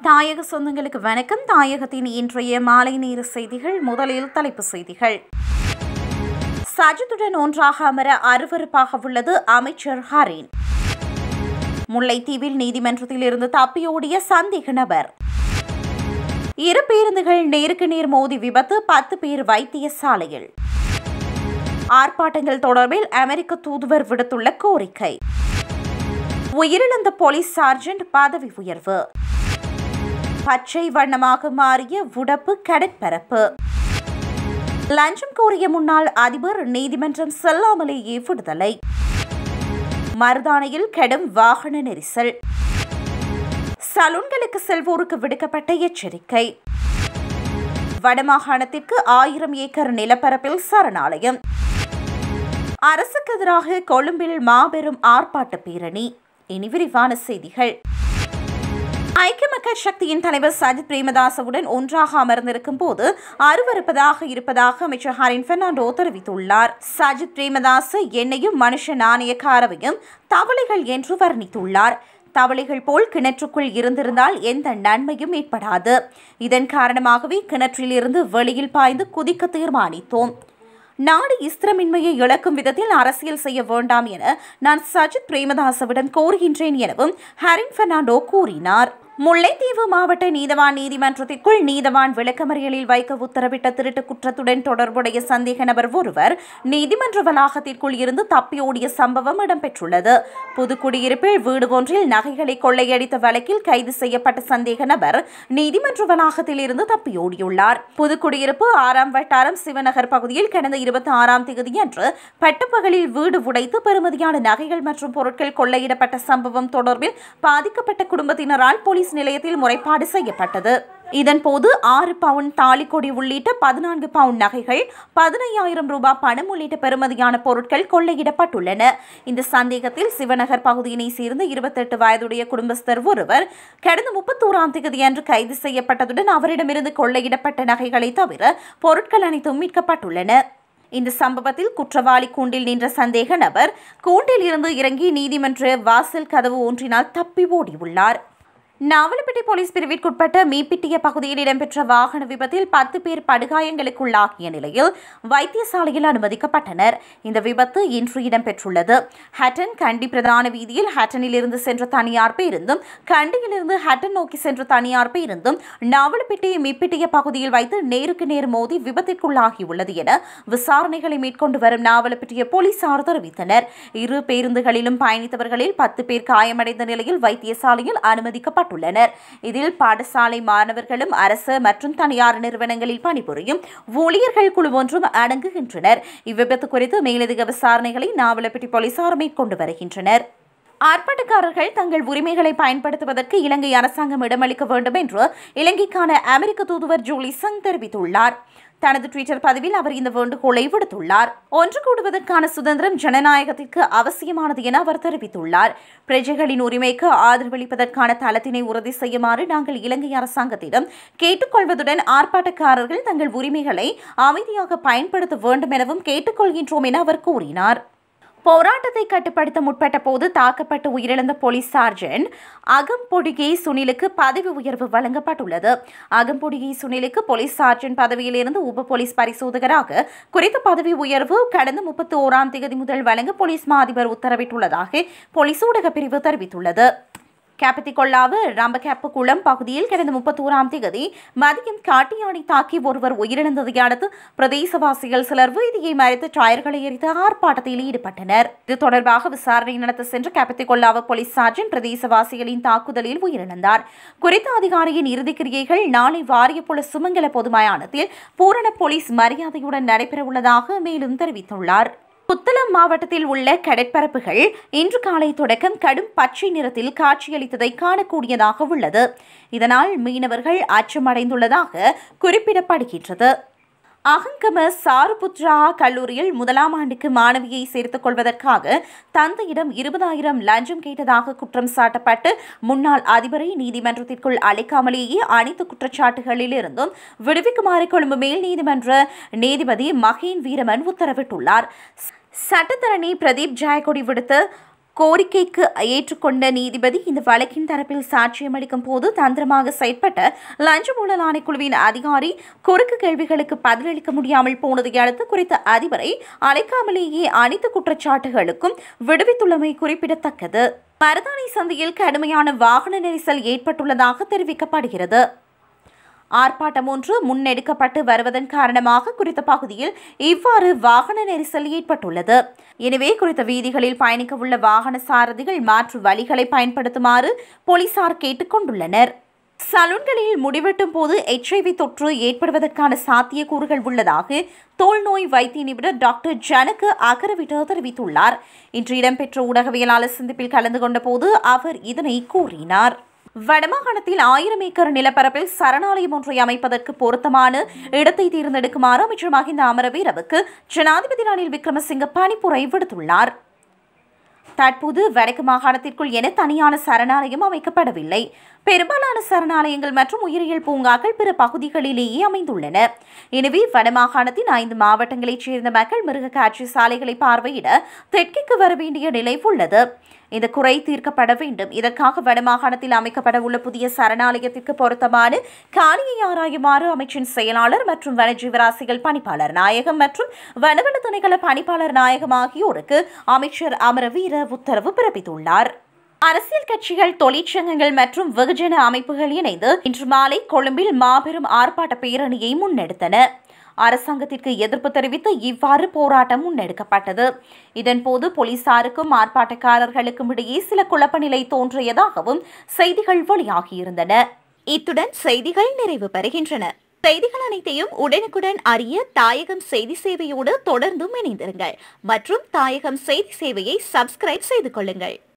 தாயக சொந்தங்களுக்கு வணக்கம் தாயகத்தின் இன்றைய மாலை நேர செய்திகள் முதலில் தலைப்பு செய்திகள் சஜித்துடன் ஒன்றாக அமர அருவருப்பாக உள்ளது அமைச்சர் ஹரின் முல்லைத்தீவில் நீதிமன்றத்தில் இருந்து தப்பியோடிய சந்தேக நபர் இரு பேருந்துகள் நேருக்கு நேர் மோதி விபத்து பத்து பேர் வைத்தியசாலையில் ஆர்ப்பாட்டங்கள் தொடர்பில் அமெரிக்க தூதுவர் விடுத்துள்ள கோரிக்கை உயிரிழந்த போலீஸ் சார்ஜென்ட் பதவி உயர்வு பச்சை வண்ணமாக மாறிய உடப்பு கடற்பரப்பு லஞ்சம் கோரிய முன்னாள் அதிபர் நீதிமன்றம் செல்லாமலேயே விடுதலை மருதானையில் கடும் வாகன நெரிசல் சலூன்களுக்கு செல்வோருக்கு விடுக்கப்பட்ட எச்சரிக்கை வடமாகாணத்திற்கு ஆயிரம் ஏக்கர் நிலப்பரப்பில் சரணாலயம் அரசுக்கு எதிராக கொழும்பில் மாபெரும் ஆர்ப்பாட்ட பேரணி இனி விரிவான செய்திகள் ஐக்கிய மக்கள் சக்தியின் தலைவர் சஜித் பிரேமதாசவுடன் ஒன்றாக அமர்ந்திருக்கும் போது அருவருப்பதாக இருப்பதாக அமைச்சர் ஹரின் பெர்னாண்டோ தெரிவித்துள்ளார் சஜித் பிரேமதாஸ் என்னையும் மனுஷ நாணயக்காரவையும் தவளைகள் என்று வர்ணித்துள்ளார் தவளைகள் போல் கிணற்றுக்குள் இருந்திருந்தால் எந்த நன்மையும் ஏற்படாது இதன் காரணமாகவே கிணற்றில் இருந்து வெளியில் பாய்ந்து குதிக்க தீர்மானித்தோம் நாடு இஸ்திரமின்மையை இழக்கும் விதத்தில் அரசியல் செய்ய வேண்டாம் என நான் சஜித் பிரேமதாசவிடம் கோருகின்றேன் எனவும் ஹரின் பெர்னாண்டோ கூறினார் முல்லைத்தீவு மாவட்ட நீதவான் நீதிமன்றத்திற்குள் நீதவான் விளக்கமறியலில் வைக்க உத்தரவிட்ட திருட்டு குற்றத்துடன் தொடர்புடைய சந்தேக நபர் ஒருவர் நீதிமன்ற வளாகத்திற்குள் இருந்து தப்பியோடிய சம்பவம் இடம்பெற்றுள்ளது புதுக்குடியிருப்பில் வீடு ஒன்றில் நகைகளை கொள்ளையடித்த வழக்கில் கைது செய்யப்பட்ட சந்தேக நபர் நீதிமன்ற வளாகத்தில் இருந்து தப்பியோடியுள்ளார் புதுக்குடியிருப்பு ஆறாம் வட்டாரம் சிவநகர் பகுதியில் கடந்த இருபத்தி ஆறாம் தேதியன்று பட்டப்பகலில் வீடு உடைத்து பெறுமதியான நகைகள் மற்றும் பொருட்கள் கொள்ளையிடப்பட்ட சம்பவம் தொடர்பில் பாதிக்கப்பட்ட குடும்பத்தினரால் போலீஸ் நிலையத்தில் முறைப்பாடு செய்யப்பட்டது இதன்போது ஆறு பவுன் தாலிக்கொடி உள்ளிட்ட பதினான்கு பவுன் நகைகள் பதினையாயிரம் ரூபாய் பணம் உள்ளிட்ட பெறுமதியான பொருட்கள் கொள்ளையிடப்பட்டுள்ளன இந்த சந்தேகத்தில் சிவநகர் பகுதியினை சேர்ந்த இருபத்தெட்டு வயதுடைய குடும்பஸ்தர் ஒருவர் கடந்த முப்பத்தோராம் தேதியன்று கைது செய்யப்பட்டதுடன் அவரிடமிருந்து கொள்ளையிடப்பட்ட நகைகளை தவிர பொருட்கள் அனைத்தும் மீட்கப்பட்டுள்ளன இந்த சம்பவத்தில் குற்றவாளி கூண்டில் நின்ற சந்தேக நபர் கூண்டில் இருந்து இறங்கி நீதிமன்ற வாசல் கதவு ஒன்றினால் தப்பி ஓடியுள்ளார் நாவலப்பட்டி போலீஸ் பிரிவிற்குட்பட்ட மீப்பிட்டிய பகுதியில் இடம்பெற்ற வாகன விபத்தில் பத்து பேர் படுகாயங்களுக்குள்ளாகிய நிலையில் வைத்தியசாலையில் அனுமதிக்கப்பட்டனர் இந்த விபத்து இன்று இடம்பெற்றுள்ளது ஹட்டன் கண்டி பிரதான வீதியில் ஹட்டனில் இருந்து சென்ற தனியார் பேருந்தும் கண்டியிலிருந்து ஹட்டன் நோக்கி சென்ற தனியார் பேருந்தும் நாவலப்பட்டி மீப்பிட்டிய பகுதியில் வைத்து நேருக்கு நேர் மோதி விபத்திற்குள்ளாகியுள்ளது என விசாரணைகளை மேற்கொண்டு வரும் நாவலப்பட்டிய போலீசார் தெரிவித்தனர் இரு பேருந்துகளிலும் பயணித்தவர்களில் பத்து பேர் காயமடைந்த நிலையில் வைத்தியசாலையில் அனுமதிக்கப்பட்டுள்ளனர் இதில் பாடசாலை மாணவர்களும் அரசு மற்றும் தனியார் நிறுவனங்களில் பணிபுரியும் ஊழியர்கள் குழு ஒன்றும் அடங்குகின்றனர் இவ்விபத்து குறித்து மேலதிக விசாரணைகளை நாவலப்பட்டி போலீசார் மேற்கொண்டு வருகின்றனர் ஆர்ப்பாட்டக்காரர்கள் தங்கள் உரிமைகளை பயன்படுத்துவதற்கு இலங்கை அரசாங்கம் இடமளிக்க வேண்டும் என்று இலங்கைக்கான அமெரிக்க தூதுவர் ஜூலி சங் தெரிவித்துள்ளார் தனது ட்விட்டர் பதிவில் அவர் இந்த வேண்டுகோளை விடுத்துள்ளார் ஒன்று கூடுவதற்கான சுதந்திரம் ஜனநாயகத்திற்கு அவசியமானது என அவர் தெரிவித்துள்ளார் பிரஜைகளின் உரிமைக்கு ஆதரவளிப்பதற்கான தளத்தினை உறுதி செய்யுமாறு நாங்கள் இலங்கை அரசாங்கத்திடம் கேட்டுக்கொள்வதுடன் ஆர்ப்பாட்டக்காரர்கள் தங்கள் உரிமைகளை அமைதியாக பயன்படுத்த வேண்டும் எனவும் கேட்டுக்கொள்கின்றோம் என அவர் கூறினார் போராட்டத்தை கட்டுப்படுத்த முற்பட்ட போது தாக்கப்பட்டு உயிரிழந்த போலீஸ் சார்ஜென்ட் அகம்பொடிகை சுனிலுக்கு பதவி உயர்வு வழங்கப்பட்டுள்ளது அகம்பொடிகை சுனிலுக்கு போலீஸ் சார்ஜென்ட் பதவியிலிருந்து உப போலீஸ் பரிசோதகராக குறித்த பதவி உயர்வு கடந்த முப்பத்தி ஓராம் தேதி முதல் வழங்க போலீஸ் மா அதிபர் உத்தரவிட்டுள்ளதாக போலீஸ் ஊடக பிரிவு தெரிவித்துள்ளது கேப்பத்திகொள்ளாவு ரம்பகேப்பு குளம் பகுதியில் கடந்த முப்பத்தோராம் தேதி மதியம் காட்டு யானை தாக்கி ஒருவர் உயிரிழந்ததை அடுத்து பிரதேசவாசிகள் சிலர் வீதியை மறைத்து டயர்களை எரித்து ஆர்ப்பாட்டத்தில் ஈடுபட்டனர் இது தொடர்பாக விசாரணை நடத்த சென்ற கேப்பத்திகொள்ளாவு போலீஸ் சார்ஜன் பிரதேசவாசிகளின் தாக்குதலில் உயிரிழந்தார் குறித்த அதிகாரியின் இறுதிக்கிரியைகள் நாளை வாரியப்புல சுமங்கல பொது மயானத்தில் பூரண போலீஸ் மரியாதையுடன் நடைபெறவுள்ளதாக மேலும் தெரிவித்துள்ளார் புத்தளம் மாவட்டத்தில் உள்ள கடற்பரப்புகள் இன்று காலை தொடக்கம் கடும் பச்சை நிறத்தில் காட்சியளித்ததை காணக்கூடியதாக உள்ளது இதனால் மீனவர்கள் அச்சமடைந்துள்ளதாக குறிப்பிடப்படுகின்றது அகங்கம சாருபுத்ரா கல்லூரியில் முதலாம் ஆண்டுக்கு மாணவியை சேர்த்துக் கொள்வதற்காக தந்தையிடம் இருபதாயிரம் லஞ்சம் கேட்டதாக குற்றம் சாட்டப்பட்டு முன்னாள் அதிபரை நீதிமன்றத்திற்குள் அழைக்காமலேயே அனைத்து குற்றச்சாட்டுகளிலிருந்தும் விடுவிக்குமாறு கொழும்பு மேல் நீதிமன்ற நீதிபதி மகேன் வீரமன் உத்தரவிட்டுள்ளார் சட்டத்தரணி பிரதீப் ஜாயக்கொடி விடுத்த கோரிக்கைக்கு ஏற்றுக்கொண்ட நீதிபதி இந்த வழக்கின் தரப்பில் சாட்சியம் அளிக்கும் போது தந்திரமாக செயற்பட்ட லஞ்ச ஊழல் ஆணைக்குழுவின் அதிகாரி குறுக்கு கேள்விகளுக்கு பதிலளிக்க முடியாமல் போனதை அடுத்து குறித்த அதிபரை அழைக்காமலேயே அனைத்து குற்றச்சாட்டுகளுக்கும் விடுவித்துள்ளமை குறிப்பிடத்தக்கது மருதாணி சந்தையில் கடுமையான வாகன நெரிசல் ஏற்பட்டுள்ளதாக தெரிவிக்கப்படுகிறது ஆர்ப்பாட்டம் ஒன்று முன்னெடுக்கப்பட்டு வருவதன் காரணமாக குறித்த பகுதியில் இவ்வாறு வாகன நெரிசல் ஏற்பட்டுள்ளது எனவே குறித்த வீதிகளில் பயணிக்க உள்ள வாகன சாரதிகள் மாற்று வழிகளை பயன்படுத்துமாறு போலீசார் கேட்டுக்கொண்டுள்ளனர் சலூன்களில் முடிவெட்டும் போது எச்ஐவி தொற்று ஏற்படுவதற்கான சாத்தியக்கூறுகள் உள்ளதாக தோல் நோய் வைத்திய நிபுணர் டாக்டர் ஜனக அகரவிட்ட தெரிவித்துள்ளார் இன்று இடம்பெற்ற ஊடகவியலாளர் சந்திப்பில் கலந்து கொண்ட போது அவர் இதனை கூறினார் வடமாகாணத்தில் ஆயிரம் ஏக்கர் நிலப்பரப்பில் சரணாலயம் ஒன்றை அமைப்பதற்கு பொருத்தமான இடத்தை தேர்ந்தெடுக்குமாறு அமைச்சர் மஹிந்த அமரவீரவுக்கு ஜனாதிபதி ரணில் விக்ரமசிங்க பணிப்புரை விடுத்துள்ளார் தற்போது வடக்கு மாகாணத்திற்குள் என தனியான சரணாலயம் அமைக்கப்படவில்லை பெரும்பாலான சரணாலயங்கள் மற்றும் உயிரியல் பூங்காக்கள் பிற பகுதிகளிலேயே அமைந்துள்ளன எனவே வடமாகாணத்தின் ஐந்து மாவட்டங்களைச் சேர்ந்த மக்கள் மிருக காட்சி சாலைகளை பார்வையிட தெற்கிற்கு வர வேண்டிய நிலை உள்ளது இந்த குறை தீர்க்கப்பட வேண்டும் இதற்காக வடமாகாணத்தில் அமைக்கப்பட உள்ள புதிய சரணாலயத்திற்கு பொருத்தமான காணியை ஆராயுமாறு அமைச்சின் செயலாளர் மற்றும் வனஜீவராசிகள் பணிப்பாளர் நாயகம் மற்றும் வனவன திணைக்கள பணிப்பாளர் நாயகம் ஆகியோருக்கு அமைச்சர் அமரவீர உத்தரவு பிறப்பித்துள்ளார் அரசியல் கட்சிகள் தொழிற்சங்கங்கள் மற்றும் வெகுஜன அமைப்புகள் இணைந்து இன்று மாலை கொழும்பில் மாபெரும் ஆர்ப்பாட்ட பேரணியை முன்னெடுத்தன அரசாங்கத்திற்கு எதிர்ப்பு தெரிவித்து இவ்வாறு போராட்டம் முன்னெடுக்கப்பட்டது இதன்போது போலீசாருக்கும் ஆர்ப்பாட்டக்காரர்களுக்கும் இடையே சில குழப்ப நிலை தோன்றியதாகவும் செய்திகள் வெளியாகியிருந்தன இத்துடன் செய்திகள் நிறைவு பெறுகின்றன செய்திகள் அனைத்தையும் உடனுக்குடன் அறிய தாயகம் செய்தி சேவையோடு தொடர்ந்தும் இணைந்திருங்கள் மற்றும் தாயகம் செய்தி சேவையை சப்ஸ்கிரைப் செய்து கொள்ளுங்கள்